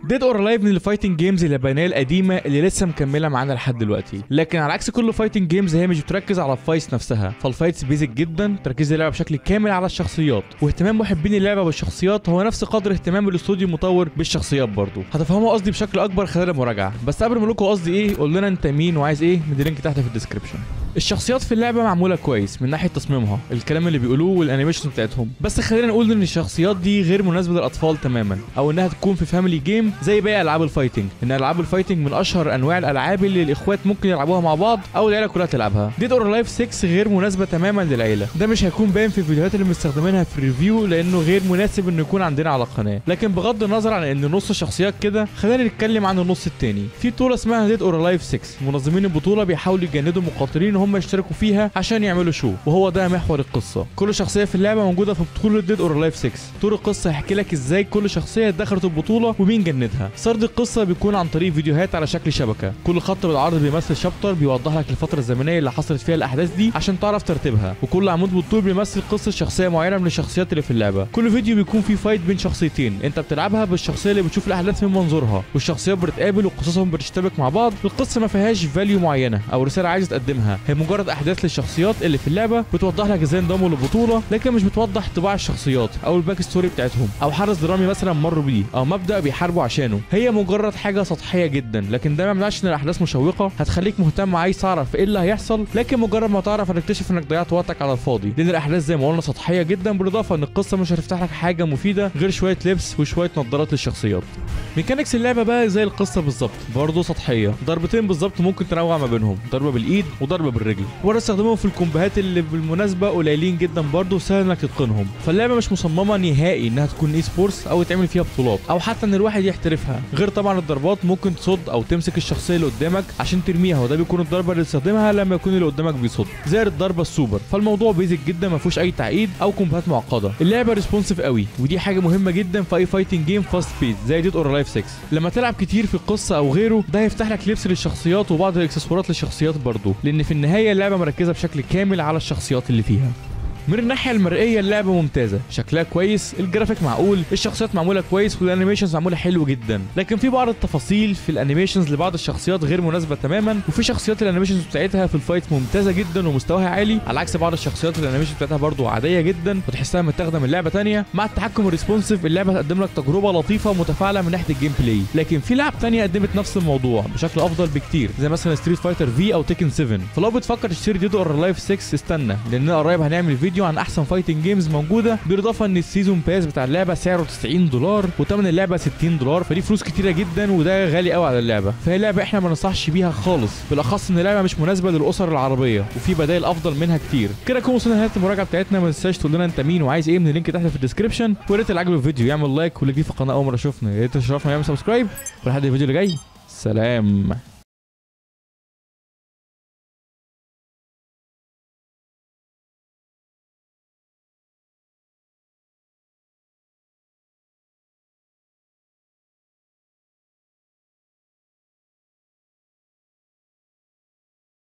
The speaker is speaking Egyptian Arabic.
ديد اور لايف من الفايتنج جيمز اليابانيه القديمه اللي لسه مكمله معانا لحد دلوقتي لكن على عكس كل فايتنج جيمز هي مش بتركز على الفايتس نفسها فالفايتس بيزك جدا تركيز اللعبه بشكل كامل على الشخصيات واهتمام محبين اللعبه بالشخصيات هو نفس قدر اهتمام الاستوديو المطور بالشخصيات برضه هتفهموا قصدي بشكل اكبر خلال المراجعه بس قبل ما اقول لكم قصدي ايه قول لنا انت مين وعايز ايه من اللينك تحت في الديسكربشن الشخصيات في اللعبه معموله كويس من ناحيه تصميمها الكلام اللي بيقولوه والانيميشن بتاعتهم بس خلينا نقول ان الشخصيات دي غير مناسبه للاطفال تماما او انها تكون في فاميلي جيم زي باقي العاب الفايتنج ان العاب الفايتنج من اشهر انواع الالعاب اللي الاخوات ممكن يلعبوها مع بعض او العيله كلها تلعبها ديد اور لايف 6 غير مناسبه تماما للعيله ده مش هيكون باين في الفيديوهات اللي مستخدمينها في الريفيو لانه غير مناسب انه يكون عندنا على القناه لكن بغض النظر عن ان نص الشخصيات كده خلينا نتكلم عن النص التاني في بطوله اسمها ديد اور لايف 6 منظمين البطوله بيحاولوا يجندوا المقاتلين ان هم يشتركوا فيها عشان يعملوا شو وهو ده محور القصه كل شخصيه في اللعبه موجوده في بطوله ديد اور لايف 6 طول القصه هيحكي لك ازاي كل شخصيه دخلت البطوله ومين جندها سرد القصه بيكون عن طريق فيديوهات على شكل شبكه كل خط بالعرض بيمثل شابتر بيوضح لك الفتره الزمنيه اللي حصلت فيها الاحداث دي عشان تعرف ترتيبها وكل عمود بالطول بيمثل قصه شخصيه معينه من الشخصيات اللي في اللعبه كل فيديو بيكون فيه فايت بين شخصيتين انت بتلعبها بالشخصيه اللي بتشوف الاحداث من منظورها والشخصيات بتتقابل وقصصهم بتشتبك مع بعض القصه ما فيهاش فاليو معينه او رساله عايز تقدمها هي مجرد احداث للشخصيات اللي في اللعبه بتوضح لك ازاي انضموا للبطوله لكن مش بتوضح طباع الشخصيات او الباك ستوري بتاعتهم او حدث درامي مثلا مروا بيه او مبدا بيحاربوا عشانه هي مجرد حاجه سطحيه جدا لكن ده ما يمنعش ان الاحداث مشوقه هتخليك مهتم عايز تعرف ايه اللي هيحصل لكن مجرد ما تعرف هتكتشف انك ضيعت وقتك على الفاضي لان الاحداث زي ما قلنا سطحيه جدا بالاضافه ان القصه مش هتفتح لك حاجه مفيده غير شويه لبس وشويه نظارات للشخصيات ميكانيكس اللعبه بقى زي القصه بالظبط برضه سطحيه ضربتين بالظبط ممكن تنوع ما بينهم ضربه بالايد وضربه بالرجل ورا استخدمهم في الكومبوهات اللي بالمناسبه قليلين جدا برضه وسهل انك تتقنهم فاللعبه مش مصممه نهائي انها تكون اي سبورتس او يتعمل فيها بطولات او حتى ان الواحد يحترفها غير طبعا الضربات ممكن تصد او تمسك الشخصيه اللي قدامك عشان ترميها وده بيكون الضربه اللي تستخدمها لما يكون اللي قدامك بيصد زي الضربه السوبر فالموضوع بيزك جدا ما فيهوش اي تعقيد او كومبوهات معقده اللعبه ريسبونسيف قوي ودي حاجه مهمه جدا في اي فايتنج جيم فاست بيس زي ديد اور لايف 6 لما تلعب كتير في القصه او غيره ده هيفتح لك لبس للشخصيات وبعض الاكسسوارات للشخصيات برضه لان في النهايه اللعبه مركزه بشكل كامل على الشخصيات اللي فيها من الناحيه المرئيه اللعبه ممتازه شكلها كويس الجرافيك معقول الشخصيات معموله كويس والانيميشنز معموله حلو جدا لكن في بعض التفاصيل في الانيميشنز لبعض الشخصيات غير مناسبه تماما وفي شخصيات الانيميشنز بتاعتها في الفايت ممتازه جدا ومستواها عالي على عكس بعض الشخصيات الانيميشن بتاعتها برضو عاديه جدا وتحسها متاخده من لعبه تانية مع التحكم الريسبونسيف اللعبه تقدم لك تجربه لطيفه ومتفاعله من ناحيه الجيم بلاي لكن في لعب تانية قدمت نفس الموضوع بشكل افضل بكتير زي مثلا ستريت فايتر في او تيكن 7 فلو بتفكر تشتري ديد اور لايف 6 استنى لاننا قريب هنعمل فيديو عن احسن فايتنج جيمز موجوده بالاضافه ان السيزون باس بتاع اللعبه سعره 90 دولار وثمن اللعبه 60 دولار فدي فلوس كتيره جدا وده غالي قوي على اللعبه فهي لعبه احنا ما ننصحش بيها خالص بالاخص ان اللعبه مش مناسبه للاسر العربيه وفي بدائل افضل منها كتير كده نكون وصلنا لنهايه المراجعه بتاعتنا ما تنساش تقول لنا انت مين وعايز ايه من اللينك تحت في الديسكربشن ويا ريت اللي عجبه الفيديو يعمل لايك واللي جديد في القناه اول مره شفنا يا ريت تشرفنا يعمل سبسكرايب ولحد الفيديو اللي جاي سلام